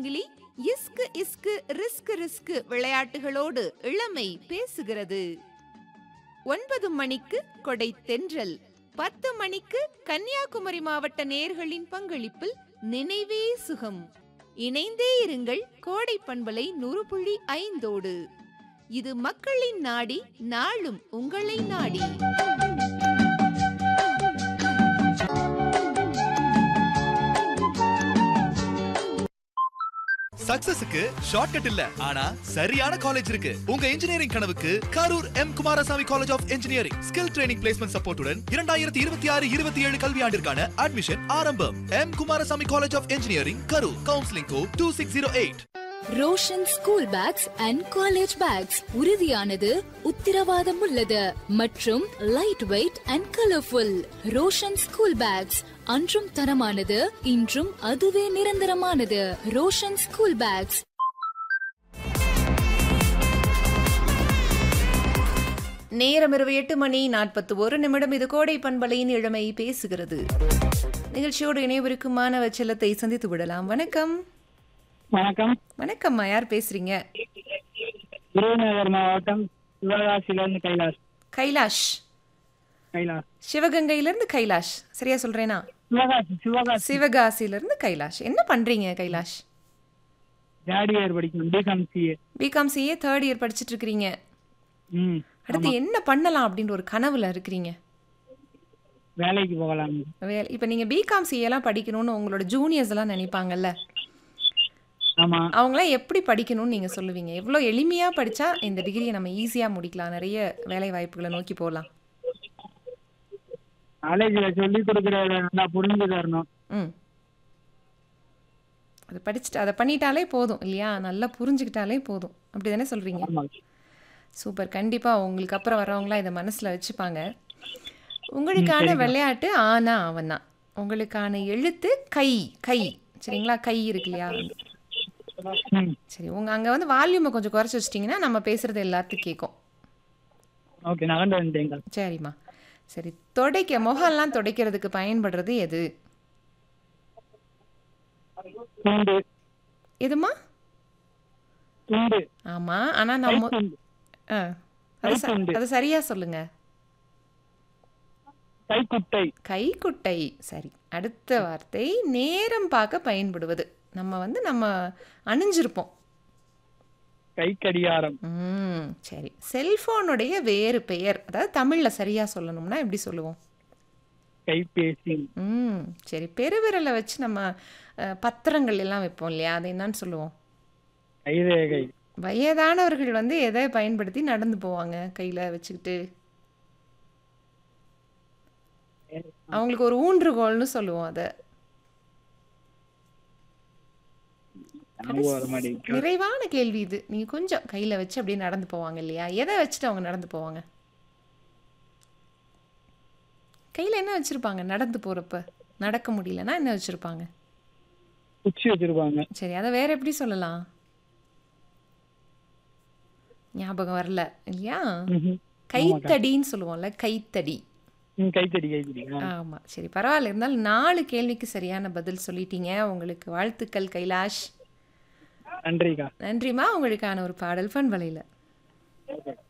சங்கிலி இஸ்கு இஸ்கு ரிஸ்கு ரிஸ்கு விளையாட்டுகளோடு இளமை பேசுகிறது ஒன்பது மணிக்கு கொடை தென்றல் பத்து மணிக்கு கன்னியாகுமரி மாவட்ட நேர்களின் பங்களிப்பில் நினைவே சுகம் இணைந்தே இருங்கள் கோடை பண்பலை நூறு புள்ளி ஐந்தோடு இது மக்களின் நாடி நாளும் உங்களை நாடி சக்சஸுக்கு ஷார்ட்கட் இல்ல ஆனா சரியான காலேஜ் இருக்கு உங்க இன்ஜினியரிங் கனவுக்கு Karur M Kumarasamy college of engineering skill training placement சப்போர்ட்டுடன் இரண்டாயிரத்தி இருபத்தி ஆறு இருபத்தி ஏழு கல்வியாண்டிற்கான அட்மிஷன் ஆரம்பம் M Kumarasamy college of engineering Karur counselling code two six zero eight Roshan school bags and college bags உறுதியானது உத்தரவாதம் உள்ளது மற்றும் light weight and colourful Roshan school bags அன்றும் தரமானது இன்றும் அதுவே நிரந்தரமானது ரோஷன் ஸ்கூல் பேக்ஸ் நேரம் இரவு எட்டு மணி நாற்பத்தி ஒரு நிமிடம் இது கோடை பண்பலையின் இளமை பேசுகிறது நிகழ்ச்சியோடு இணையவிருக்கும் மாணவ செல்லத்தை சந்தித்து விடலாம் வணக்கம் வணக்கம் வணக்கம்மா யார் பேசுறீங்க விருதுநகர் மாவட்டம் சிவகாசியிலிருந்து கைலாஷ் கைலாஷ் கைலாஷ் சிவகங்கையிலிருந்து கைலாஷ் சரியா சொல்றேனா சிவகாசி சிவகாசி சிவகாசியிலிருந்து கைலாஷ் என்ன பண்றீங்க கைலாஷ் தேர்ட் இயர் படிக்கணும் BCom CA BCom CA third year படிச்சிட்டு இருக்கிறீங்க ம் அடுத்து என்ன பண்ணலாம் அப்படின்ற ஒரு கனவுல இருக்கிறீங்க வேலைக்கு போகலாம் வேலை இப்போ நீங்க பிகாம் சிஏலாம் படிக்கணும்னு உங்களோட ஜூனியர்ஸ் எல்லாம் நினைப்பாங்கல்ல ஆமா அவங்களாம் எப்படி படிக்கணும்னு நீங்கள் சொல்லுவீங்க எவ்வளோ எளிமையாக படித்தா இந்த டிகிரியை நம்ம ஈஸியாக முடிக்கலாம் நிறைய வேலை வாய்ப்புகளை நோக்கி போகலாம் காலேஜில் சொல்லி கொடுக்குறத நல்லா புரிஞ்சு தரணும் ம் அதை படிச்சுட்டு அதை பண்ணிட்டாலே போதும் இல்லையா நல்லா புரிஞ்சுக்கிட்டாலே போதும் அப்படி தானே சொல்கிறீங்க ஆமா சூப்பர் கண்டிப்பாக உங்களுக்கு அப்புறம் வரவங்களாம் இதை மனசில் வச்சுப்பாங்க உங்களுக்கான விளையாட்டு ஆனா அவன் தான் உங்களுக்கான எழுத்து கை கை சரிங்களா கை இருக்கு இல்லையா ம் சரி உங்கள் அங்கே வந்து வால்யூமை கொஞ்சம் குறைச்சி வச்சிட்டிங்கன்னா நம்ம பேசுகிறது எல்லாத்துக்கும் கேட்கும் ஓகே நகர்ந்து வந்துட்டேங்க சரிம்மா சரி துடைக்க முகம்லாம் துடைக்கிறதுக்கு பயன்படுறது எது துண்டு எதுமா துண்டு ஆமா ஆனா நம்ம கைத்துண்டு ஆ, அது ச- கைத்துண்டு. அது சரியா சொல்லுங்க கைக்குட்டை கைக்குட்டை சரி அடுத்த வார்த்தை நேரம் பார்க்க பயன்படுவது நம்ம வந்து நம்ம அணிஞ்சிருப்போம் கைக்கடியாரம் ம் சரி செல்போனுடைய வேறு பெயர் அதாவது தமிழ்ல சரியா சொல்லணும்னா எப்படி சொல்லுவோம் கைபேசி ம் சரி பெருவிரலை வச்சு நம்ம அஹ், பத்திரங்கள் எல்லாம் வைப்போம் இல்லையா அதை என்னன்னு சொல்லுவோம் கைரேகை வயதானவர்கள் வந்து எதை பயன்படுத்தி நடந்து போவாங்க கையில் வச்சுக்கிட்டு அவங்களுக்கு ஒரு ஊன்றுகோல்னு சொல்லுவோம் அதை ஞாபகம் வர மாட்டேங்குது. நிறைவான கேள்வி இது நீங்கள் கொஞ்சம் கையில் வச்சு அப்படியே நடந்து போவாங்க இல்லையா எதை வச்சுட்டு அவங்க நடந்து போவாங்க கையில் என்ன வச்சுருப்பாங்க நடந்து போகிறப்ப நடக்க முடியலன்னா என்ன வச்சுருப்பாங்க குச்சி வச்சிருப்பாங்க சரி அதை வேற எப்படி சொல்லலாம் ஞாபகம் வரல இல்லையா ம்ஹும். கைத்தடின்னு சொல்லுவோம்ல கைத்தடி ம், கைத்தடி கைத்தடி ஆ. ஆமாம் சரி பரவாயில்ல இருந்தாலும் நாலு கேள்விக்கு சரியான பதில் சொல்லிட்டீங்க உங்களுக்கு வாழ்த்துக்கள் கைலாஷ் நன்றிக்கா நன்றிம்மா உங்களுக்கான ஒரு பாடல் ஃபன் வலையில் ஓகே